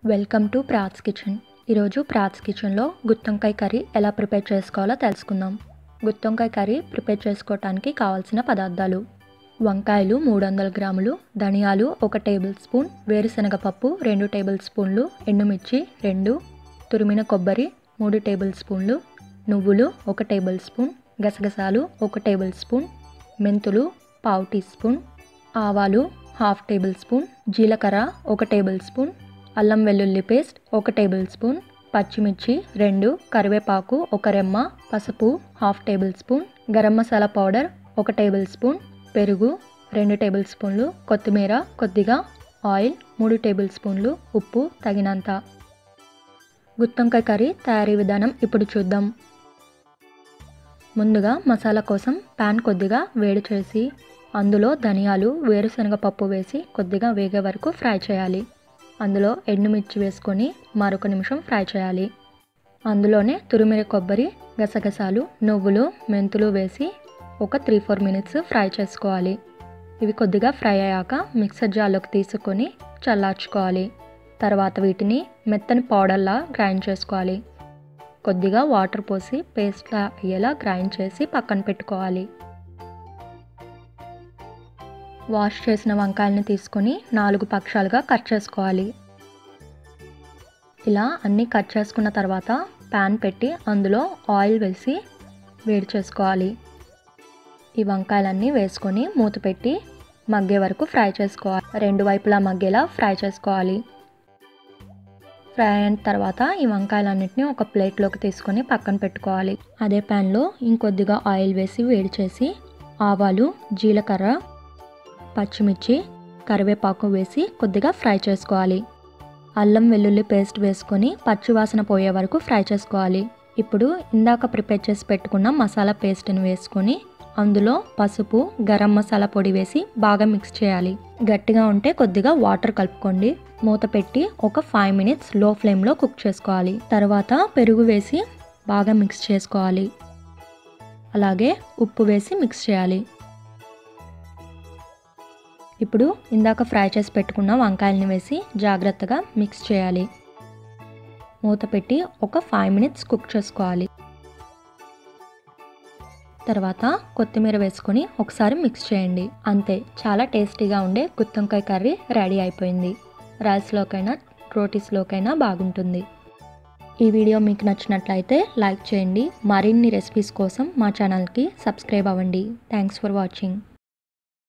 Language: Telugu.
వెల్కమ్ టు ప్రాట్స్ కిచెన్ ఈరోజు ప్రాట్స్ కిచెన్లో గుత్తొంకాయ కర్రీ ఎలా ప్రిపేర్ చేసుకోవాలో తెలుసుకుందాం గుత్తొంకాయ కర్రీ ప్రిపేర్ చేసుకోవటానికి కావాల్సిన పదార్థాలు వంకాయలు మూడు వందల గ్రాములు ధనియాలు ఒక టేబుల్ స్పూన్ వేరుశనగ పప్పు రెండు టేబుల్ స్పూన్లు ఎండుమిర్చి రెండు తురిమిన కొబ్బరి మూడు టేబుల్ స్పూన్లు నువ్వులు ఒక టేబుల్ స్పూన్ గసగసాలు ఒక టేబుల్ స్పూన్ మెంతులు పావు టీ స్పూన్ ఆవాలు హాఫ్ టేబుల్ స్పూన్ జీలకర్ర ఒక టేబుల్ స్పూన్ అల్లం వెల్లుల్లి పేస్ట్ ఒక టేబుల్ స్పూన్ పచ్చిమిర్చి రెండు కరివేపాకు ఒక రెమ్మ పసుపు half tablespoon garam masala powder ఒక టేబుల్ స్పూన్ పెరుగు రెండు టేబుల్ స్పూన్లు కొత్తిమీర కొద్దిగా ఆయిల్ మూడు టేబుల్ స్పూన్లు ఉప్పు తగినంత గుత్తొంకాయ కర్రీ తయారీ విధానం ఇప్పుడు చూద్దాం ముందుగా మసాలా కోసం ప్యాన్ కొద్దిగా వేడి చేసి అందులో ధనియాలు వేరుశనగ పప్పు వేసి కొద్దిగా వేగే వరకు ఫ్రై చేయాలి అందులో ఎండుమిర్చి వేసుకొని మరొక నిమిషం ఫ్రై చేయాలి అందులోనే తురిమిర కొబ్బరి గసగసాలు నువ్వులు మెంతులు వేసి ఒక త్రీ ఫోర్ మినిట్స్ ఫ్రై చేసుకోవాలి ఇవి కొద్దిగా ఫ్రై అయ్యాక మిక్సర్ జార్లోకి తీసుకొని చల్లార్చుకోవాలి తర్వాత వీటిని మెత్తని పౌడర్లా గ్రైండ్ చేసుకోవాలి కొద్దిగా వాటర్ పోసి పేస్ట్లా అయ్యేలా గ్రైండ్ చేసి పక్కన పెట్టుకోవాలి వాష్ చేసిన వంకాయలని తీసుకొని నాలుగు పక్షాలుగా కట్ చేసుకోవాలి ఇలా అన్నీ కట్ చేసుకున్న తర్వాత ప్యాన్ పెట్టి అందులో ఆయిల్ వేసి వేడి చేసుకోవాలి ఈ వంకాయలన్నీ వేసుకొని మూత పెట్టి మగ్గే వరకు ఫ్రై చేసుకోవాలి రెండు వైపులా మగ్గేలా ఫ్రై చేసుకోవాలి ఫ్రై అయిన తర్వాత ఈ వంకాయలన్నింటినీ ఒక ప్లేట్లోకి తీసుకొని పక్కన పెట్టుకోవాలి అదే ప్యాన్లో ఇంకొద్దిగా ఆయిల్ వేసి వేడి చేసి ఆవాలు జీలకర్ర పచ్చిమిర్చి కరివేపాకు వేసి కొద్దిగా ఫ్రై చేసుకోవాలి అల్లం వెల్లుల్లి పేస్ట్ వేసుకొని పచ్చివాసన పోయే వరకు ఫ్రై చేసుకోవాలి ఇప్పుడు ఇందాక ప్రిపేర్ చేసి పెట్టుకున్న మసాలా పేస్ట్ని వేసుకొని అందులో పసుపు గరం మసాలా పొడి వేసి బాగా మిక్స్ చేయాలి గట్టిగా ఉంటే కొద్దిగా వాటర్ కలుపుకోండి మూత పెట్టి ఒక ఫైవ్ మినిట్స్ లో ఫ్లేమ్లో కుక్ చేసుకోవాలి తర్వాత పెరుగు వేసి బాగా మిక్స్ చేసుకోవాలి అలాగే ఉప్పు వేసి మిక్స్ చేయాలి ఇప్పుడు ఇందాక ఫ్రై చేసి పెట్టుకున్న వంకాయలని వేసి జాగ్రత్తగా మిక్స్ చేయాలి మూత పెట్టి ఒక ఫైవ్ మినిట్స్ కుక్ చేసుకోవాలి తర్వాత కొత్తిమీర వేసుకొని ఒకసారి మిక్స్ చేయండి అంతే చాలా టేస్టీగా ఉండే గుత్తొంకాయ కర్రీ రెడీ అయిపోయింది రైస్లోకైనా రోటీస్లోకైనా బాగుంటుంది ఈ వీడియో మీకు నచ్చినట్లయితే లైక్ చేయండి మరిన్ని రెసిపీస్ కోసం మా ఛానల్కి సబ్స్క్రైబ్ అవ్వండి థ్యాంక్స్ ఫర్ వాచింగ్